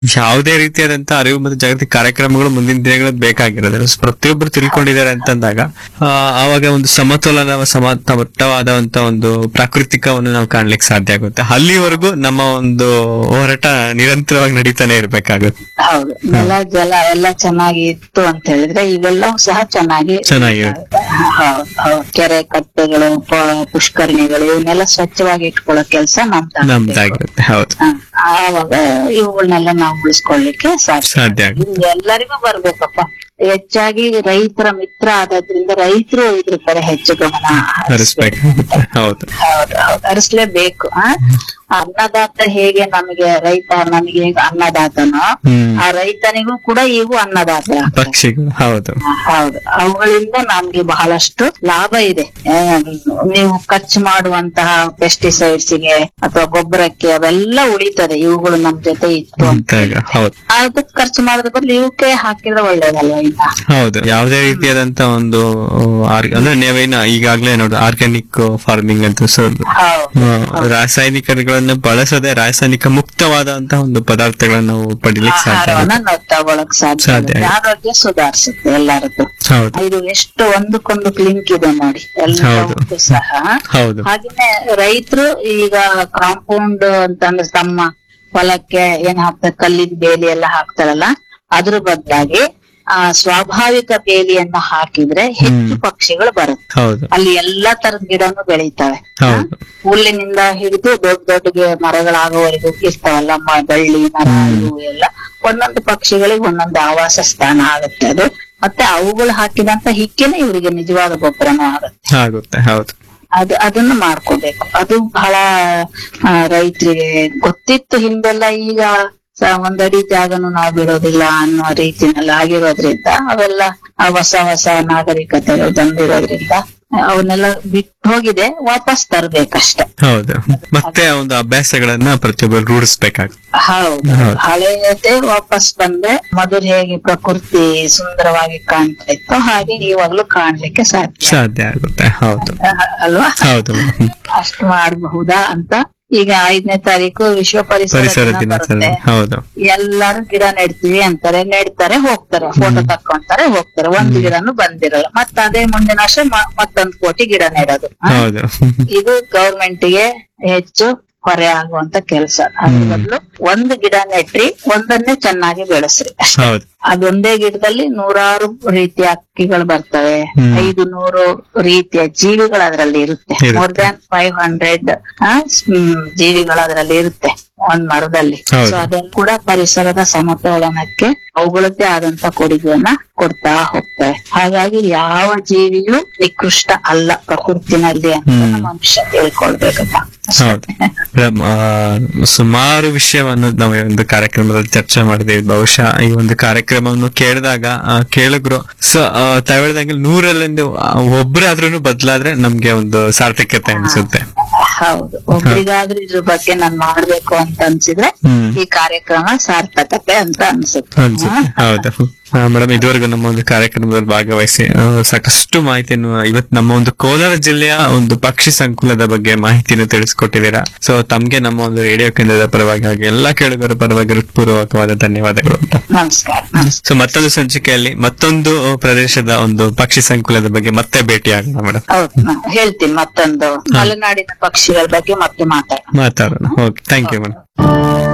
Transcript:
ಯಾವುದೇ ರೀತಿಯಾದಂತ ಅರಿವು ಮತ್ತು ಜಾಗೃತಿ ಕಾರ್ಯಕ್ರಮಗಳು ಮುಂದಿನ ದಿನಗಳಲ್ಲಿ ಬೇಕಾಗಿರೋದಿಲ್ಲ ಸೊ ಪ್ರತಿಯೊಬ್ಬರು ತಿಳ್ಕೊಂಡಿದ್ದಾರೆ ಅಂತಂದಾಗ ಆ, ಆವಾಗ ಒಂದು ಸಮತೋಲನ ಸಮತಟ್ಟವಾದಂತ ಒಂದು ಪ್ರಾಕೃತಿಕವನ್ನು ನಾವು ಕಾಣ್ಲಿಕ್ಕೆ ಸಾಧ್ಯ ಆಗುತ್ತೆ ಅಲ್ಲಿವರೆಗೂ ನಮ್ಮ ಒಂದು ಹೋರಾಟ ನಿರಂತರವಾಗಿ ನಡೀತಾನೆ ಇರ್ಬೇಕಾಗುತ್ತೆ ಹೌದು ನೆಲ ಜಲ ಎಲ್ಲ ಚೆನ್ನಾಗಿ ಇತ್ತು ಅಂತ ಹೇಳಿದ್ರೆ ಇವೆಲ್ಲವೂ ಸಹ ಚೆನ್ನಾಗಿ ಚೆನ್ನಾಗಿರುತ್ತೆ ಹೌದು ಹೌದು ಕೆರೆ ಕಟ್ಟೆಗಳು ಪ- ಪುಷ್ಕರಣಿಗಳು ಇವನ್ನೆಲ್ಲ ಸ್ವಚ್ಛವಾಗಿ ಇಟ್ಕೊಳ್ಳೋ ಕೆಲಸ ನಮ್ದು ನಮ್ದಾಗಿರುತ್ತೆ ಹೌದು ಆವಾಗ ಇವುಗಳನ್ನೆಲ್ಲ ನಾವು ಉಳಿಸ್ಕೊಳ್ಳಿಕ್ಕೆ ಸಾಧ್ಯ ಸಾಧ್ಯ ಆಗುತ್ತೆ ಇದು ಎಲ್ಲರಿಗೂ ಬರ್ಬೇಕಪ್ಪ ಹೆಚ್ಚಾಗಿ ರೈತರ ಮಿತ್ರ ಆಗೋದ್ರಿಂದ ರೈತರು ಇದ್ರ ಕಡೆ ಹೆಚ್ಚು ಗಮನ ಹರಿಸ್ಬೇಕು. ಹರಿಸ್ಬೇಕಾಗುತ್ತೆ ಹೌದು ಹೌದು ಹೌದು ಹರಿಸ್ಲೇಬೇಕು ಆ ಅನ್ನದಾತ ಹೇಗೆ ನಮಗೆ ರೈತ ನಮಗೆ ಹೇಗೆ ಅನ್ನದಾತನೋ ಹ್ಮ್ ಆ ರೈತನಿಗೂ ಕೂಡ ಇವು ಅನ್ನದಾತ ಪಕ್ಷಿಗಳು ಹೌದು ಹೌದು ಅವುಗಳಿಂದ ನಮ್ಗೆ ಬಹಳಷ್ಟು ಲಾಭ ಇದೆ ಆ, ನೀವು ಖರ್ಚು ಮಾಡುವಂತಹ ಪೆಸ್ಟಿಸೈಡ್ಸ್ ಗೆ ಅಥವಾ ಗೊಬ್ಬರಕ್ಕೆ ಅವೆಲ್ಲ ಉಳಿತದೆ ಇವುಗಳು ನಮ್ ಜೊತೆ ಇತ್ತು ಅಂತ ಅಂತಾಗ ಹೌದು ಅದಕ್ಕೆ ಖರ್ಚು ಮಾಡೋದ್ರ ಬದಲು ಇವಕ್ಕೆ ಹಾಕಿದ್ರೆ ಒಳ್ಳೇದಲ್ವಾ ಇನ್ನ ಹೌದು ಯಾವುದೇ ರೀತಿಯಾದಂತ ಒಂದು ಆರ್- ಅಂದ್ರೆ ನೀವೇನ ಈಗಾಗ್ಲೇ ನೋಡಿ ಆರ್ಗ್ಯಾನಿಕ್ ಫಾರ್ಮಿಂಗ್ ಅಂತ ಸೊ ಹೌದು ಆ, ರಾಸಾಯನಿಕಗಳನ್ನು ಬಳಸದೆ ರಾಸಾಯನಿಕ ಮುಕ್ತವಾದಂತಹ ಒಂದು ಪದಾರ್ಥಗಳನ್ನ ನಾವು ಪಡಿಲಿಕ್ಕೆ ಸಾಧ್ಯ ಆಹಾರವನ್ನ ಆಗುತ್ತೆ. ನಾವು ತಗೊಳಕ್ ಸಾಧ್ಯ ಸಾಧ್ಯ ಆಗುತ್ತೆ. ಆರೋಗ್ಯ ಸುಧಾರಿಸುತ್ತೆ ಎಲ್ಲರದ್ದು ಹೌದು ಇದು ಎಷ್ಟು ಒಂದಕ್ಕೊಂದು ಲಿಂಕ್ ಇದೆ ನೋಡಿ ಎಲ್ಲವೂ ಸಹ ಹೌದು ಹಾಗೇನೆ ರೈತರು ಈಗ ಕಾಂಪೌಂಡ್ ಅಂತಂದ್ರೆ ತಮ್ಮ ಹೊಲಕ್ಕೆ ಏನ್ ಹಾಕ್ತಾರೆ ಕಲ್ಲಿನ ಬೇಲಿ ಎಲ್ಲ ಹಾಕ್ತಾರಲ್ಲ ಅದ್ರ ಬದಲಾಗಿ ಆ ಸ್ವಾಭಾವಿಕ ಬೇಲಿಯನ್ನ ಹಾಕಿದ್ರೆ ಹೆಚ್ಚು ಪಕ್ಷಿಗಳು ಬರುತ್ತೆ ಹೌದು ಅಲ್ಲಿ ಎಲ್ಲಾ ತರದ ಗಿಡನು ಬೆಳೀತವೆ ಹೌದು ಹುಲ್ಲಿನಿಂದ ಹಿಡಿದು ದೊಡ್ಡ ದೊಡ್ಡ ಗಿ- ಮರಗಳಾಗೋವರೆಗೂ ಇರ್ತಾವಲ್ಲ ಮ- ಬಳ್ಳಿ ಮರ ಇವು ಎಲ್ಲ ಒಂದೊಂದು ಪಕ್ಷಿಗಳಿಗೆ ಒಂದೊಂದು ಆವಾಸ ಸ್ಥಾನ ಆಗುತ್ತೆ ಅದು ಮತ್ತೆ ಅವುಗಳು ಹಾಕಿದಂತ ಹಿಕ್ಕೆನೆ ಇವರಿಗೆ ನಿಜವಾದ ಗೊಬ್ಬರನೂ ಆಗುತ್ತೆ ಆಗುತ್ತೆ ಹೌದು ಅದು ಅದನ್ನು ಮಾಡ್ಕೋಬೇಕು ಅದು ಬಹಳ ಆ, ರೈತರಿಗೆ ಗೊತ್ತಿತ್ತು ಹಿಂದೆಲ್ಲ ಈಗ ಸ- ಒಂದಡಿ ಜಾಗನು ನಾವು ಬಿಡೋದಿಲ್ಲ ಅನ್ನೋ ರೀತಿನಲ್ಲಿ ಆಗಿರೋದ್ರಿಂದ ಅವೆಲ್ಲ ಆ ಹೊಸ ಹೊಸ ನಾಗರಿಕತೆಗಳು ಬಂದಿರೋದ್ರಿಂದ ಅವನ್ನೆಲ್ಲ ಬಿಟ್ಟು ಹೋಗಿದೆ ವಾಪಸ್ ತರ್ಬೇಕಷ್ಟೆ ಹೌದು ಮತ್ತೆ ಆ ಒಂದು ಅಭ್ಯಾಸಗಳನ್ನ ಪ್ರತಿಯೊಬ್ಬರು ರೂಢಿಸ್ಬೇಕಾಗುತ್ತೆ ಹೌದು ಹೌದು. ಹಳೆಯದೇ ವಾಪಸ್ ಬಂದ್ರೆ ಮೊದಲು ಹೇಗೆ ಪ್ರಕೃತಿ ಸುಂದರವಾಗಿ ಕಾಣ್ತಾ ಇತ್ತು ಹಾಗೆ ಇವಾಗ್ಲೂ ಕಾಣ್ಲಿಕ್ಕೆ ಸಾಧ್ಯ ಸಾಧ್ಯ ಆಗುತ್ತೆ ಹೌದು ಅ- ಅಲ್ವಾ ಹೌದು ಹ್ಮ್. ಅಷ್ಟು ಮಾಡಬಹುದಾ ಅಂತ ಈಗ ಐದನೇ ತಾರೀಕು ವಿಶ್ವ ಪರಿಸರ ಪರಿಸರ ದಿನ ದಿನಾಚರಣೆ ಬರುತ್ತೆ. ಹೌದು ಎಲ್ಲಾರು ಗಿಡ ನೆಡ್ತೀವಿ ಅಂತಾರೆ ನೆಡ್ತಾರೆ ಹೋಗ್ತಾರೆ ಫೋಟೋ ತಕ್ಕೊಂತಾರೆ ಹೋಗ್ತಾರೆ ಒಂದ್ ಗಿಡನು ಬಂದಿರಲ್ಲ ಮತ್ತ ಅದೇ ಮುಂದಿನ ವರ್ಷ ಮ- ಮತ್ತೊಂದ್ ಕೋಟಿ ಗಿಡ ನೆಡೋದು ಹ? ಹೌದು ಇದು ಗವರ್ಮೆಂಟ್ ಗೆ ಹೆಚ್ಚು ಹೊರೆ ಆಗುವಂತ ಕೆಲಸ ಅದ್ರ ಬದಲು ಒಂದು ಗಿಡ ನೆಟ್ರಿ ಒಂದನ್ನೇ ಚೆನ್ನಾಗಿ ಬೆಳೆಸ್ರಿ ಅಷ್ಟೇ. ಹೌದು ಅದೊಂದೇ ಗಿಡದಲ್ಲಿ ನೂರಾರು ರೀತಿಯ ಹಕ್ಕಿಗಳು ಬರ್ತವೆ ಹ್ಮ್. ಐದು ನೂರು ರೀತಿಯ ಜೀವಿಗಳು ಅದರಲ್ಲಿ ಇರುತ್ತೆ ಇರುತ್ತೆ. ಮೋರ್ ದ್ಯಾನ್ ಫೈವ್ ಹಂಡ್ರೆಡ್ ಜೀವಿಗಳು ಅದರಲ್ಲಿ ಇರುತ್ತೆ ಒಂದ್ ಮರದಲ್ಲಿ ಹೌದು. ಸೊ ಅದನ್ನು ಕೂಡ ಪರಿಸರದ ಸಮತೋಲನಕ್ಕೆ ಅವುಗಳದ್ದೇ ಆದಂತ ಕೊಡುಗೆಯನ್ನ ಕೊಡ್ತಾ ಹೋಗ್ತವೆ ಹಾಗಾಗಿ ಯಾವ ಜೀವಿಯೂ ನಿಕೃಷ್ಟ ಅಲ್ಲ ಪ್ರಕೃತಿನಲ್ಲಿ ಅಂತ ಹ್ಮ್. ನಮ್ಮ ಮನುಷ್ಯ ತಿಳ್ಕೊಳ್ಬೇಕಪ್ಪ ಹೌದು ಮೇಡಮ್, ಆ, ಸುಮಾರು ವಿಷಯವನ್ನು ನಾವು ಈ ಒಂದು ಕಾರ್ಯಕ್ರಮದಲ್ಲಿ ಚರ್ಚೆ ಮಾಡಿದ್ದೇವೆ ಬಹುಶಃ ಈ ಒಂದು ಕಾರ್ಯಕ್ರಮವನ್ನು ಕೇಳಿದಾಗ ಆ, ಕೇಳಿದ್ರು ಸೊ ತಾವ್ ಹೇಳ್ದಂಗೆ ನೂರಲ್ಲಿಂದ ಒಬ್ಬರಾದ್ರೂ ಬದಲಾದ್ರೆ ನಮ್ಗೆ ಒಂದು ಸಾರ್ಥಕ್ಯತೆ ಅನ್ಸುತ್ತೆ ಹೌದು ಒಬ್ರಿಗಾದ್ರೂ ಇದ್ರ ಬಗ್ಗೆ ನಾನ್ ಮಾಡ್ಬೇಕು ಅಂತ ಅನ್ಸಿದ್ರೆ ಹ್ಮ್ ಈ ಕಾರ್ಯಕ್ರಮ ಸಾರ್ಥಕತೆ ಅಂತ ಅನ್ಸುತ್ತೆ ಅನ್ಸುತ್ತೆ ಹೌದು ಮೇಡಮ್ ಇದುವರೆಗೂ ನಮ್ಮ ಒಂದು ಕಾರ್ಯಕ್ರಮದಲ್ಲಿ ಭಾಗವಹಿಸಿ ಆ, ಸಾಕಷ್ಟು ಮಾಹಿತಿಯನ್ನು ಇವತ್ತು ನಮ್ಮ ಒಂದು ಕೋಲಾರ ಜಿಲ್ಲೆಯ ಒಂದು ಪಕ್ಷಿ ಸಂಕುಲದ ಬಗ್ಗೆ ಮಾಹಿತಿಯನ್ನು ತಿಳಿಸ್ಕೊಟ್ಟಿದ್ದೀರಾ ಸೊ ತಮ್ಗೆ ನಮ್ಮ ಒಂದು ರೇಡಿಯೋ ಕೇಂದ್ರದ ಪರವಾಗಿ ಹಾಗೆ ಎಲ್ಲಾ ಕೇಳುಗರ ಪರವಾಗಿ ಹೃತ್ಪೂರ್ವಕವಾದ ಧನ್ಯವಾದಗಳು ಅಂತ ನಮಸ್ಕಾರ ನಮಸ್ಕಾರ ಸೊ ಮತ್ತೊಂದು ಸಂಚಿಕೆಯಲ್ಲಿ ಮತ್ತೊಂದು ಪ್ರದೇಶದ ಒಂದು ಪಕ್ಷಿ ಸಂಕುಲದ ಬಗ್ಗೆ ಮತ್ತೆ ಭೇಟಿ ಆಗೋಣ ಮೇಡಮ್ ಹೌದು ನಾನ್ ಹೇಳ್ತೀನಿ ಮತ್ತೊಂದು ಮಲೆನಾಡಿನ ಪಕ್ಷಿಗಳ ಬಗ್ಗೆ ಮತ್ತೆ ಮಾತಾಡೋಣ ಮಾತಾಡೋಣ ಓಕೆ ಥ್ಯಾಂಕ್ ಯು ಮೇಡಮ್